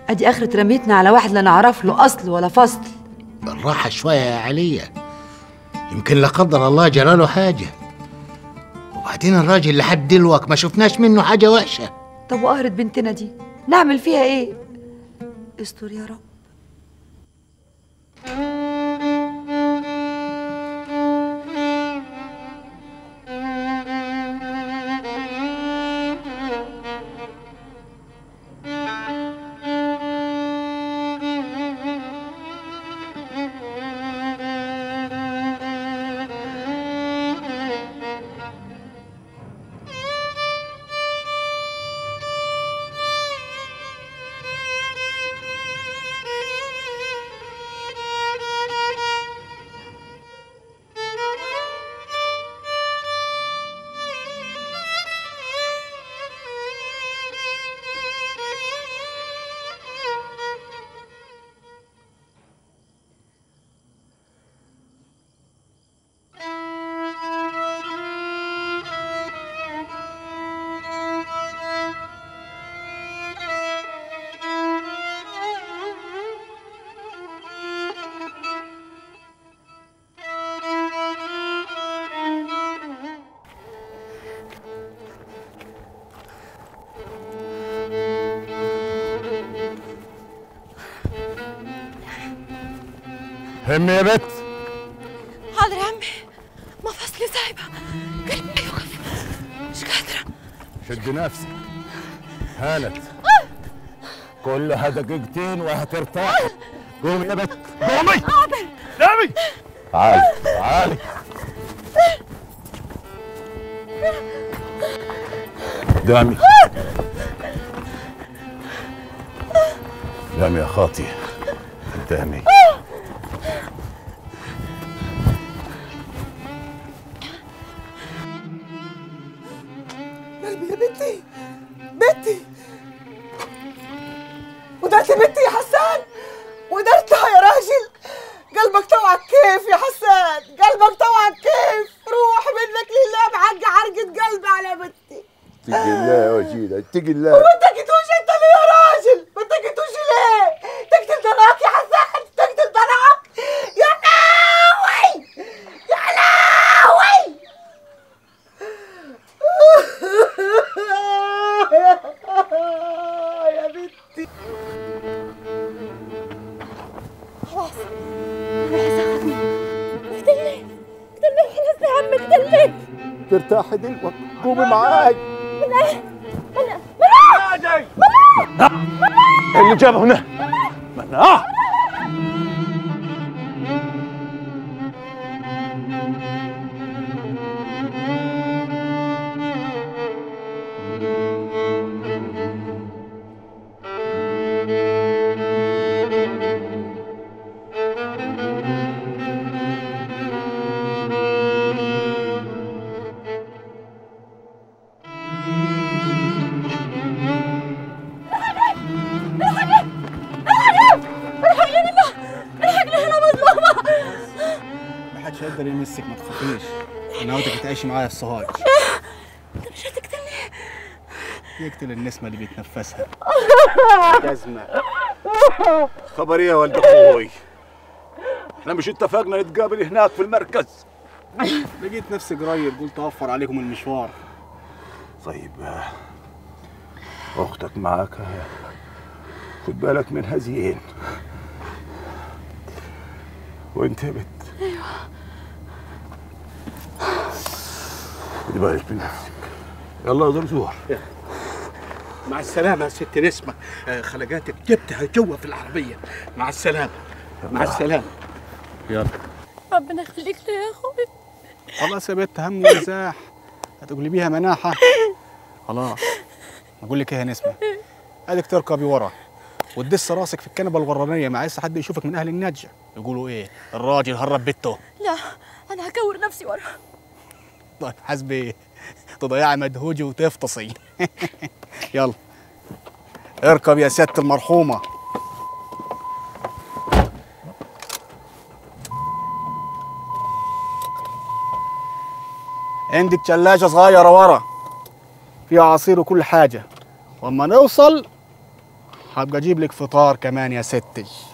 ادي اخرة رميتنا على واحد لا نعرف له اصل ولا فصل بالراحة شوية يا عليا يمكن لا قدر الله جراله حاجة وبعدين الراجل لحد دلوقتي ما شفناش منه حاجة وحشة طب وقهرة بنتنا دي نعمل فيها ايه استر يا رب همي يا بت حاضر يا عمي مفاصلي تعبة قلبي يوقف مش قادرة شد نفسك هانت كلها دقيقتين وهترتاح قومي يا بت قومي قومي تعالي تعالي قدامي قدامي يا خاطي قدامي قلبي يا بنتي بنتي ودرت بنتي يا حسان ودرتها يا راجل قلبك توعك كيف يا حسان قلبك توعك كيف روح منك لله بحق حرقة قلبي على بنتي اتقي الله يا وجيلة اتقي الله وما تكتوش انت ليه يا راجل ما تكتوش ليه تقتل طلعك يا حسان تقتل طلعك يا لهوي يا لهوي يا بنتي خلاص روحي ساعدني اقتلني اقتلني خلاص يا عمي اقتلني ترتاحي دلوقتي قومي معاي اللي جابه هنا مناع الحقني هنا الحقني هنا مظلومة محدش يقدر يمسك ما تخافيش انا عاوزك تعيشي معايا الصهاج انت مش هتقتلني يقتل النسمه اللي بيتنفسها جزمة خبر ايه يا ولد اخوي احنا مش اتفقنا نتقابل هناك في المركز لقيت نفسي قريب قلت اوفر عليكم المشوار طيب آه، اختك معاك آه، خد بالك منها زين وانت يا بت خدي بالك من نفسك يلا يا زرزور مع السلامة يا ست نسمة آه، خلقاتك جبتها جوا في العربية مع السلامة مع السلامة يلا ربنا يخليك لي يا اخوي خلاص يا بت هم ومزاح هتقلبيها مناحه خلاص اقول لك ايه يا نسمه اديك تركبي ورا وتدس راسك في الكنبه الورانيه ما عايز حد يشوفك من اهل النجع يقولوا ايه الراجل هرب بيته لا انا هكور نفسي ورا طيب حسبي تضيعي مدهوجي وتفطسي يلا اركب يا ست المرحومه عندك ثلاجة صغيرة ورا فيها عصير وكل حاجة واما نوصل هبقى اجيب لك فطار كمان يا ستي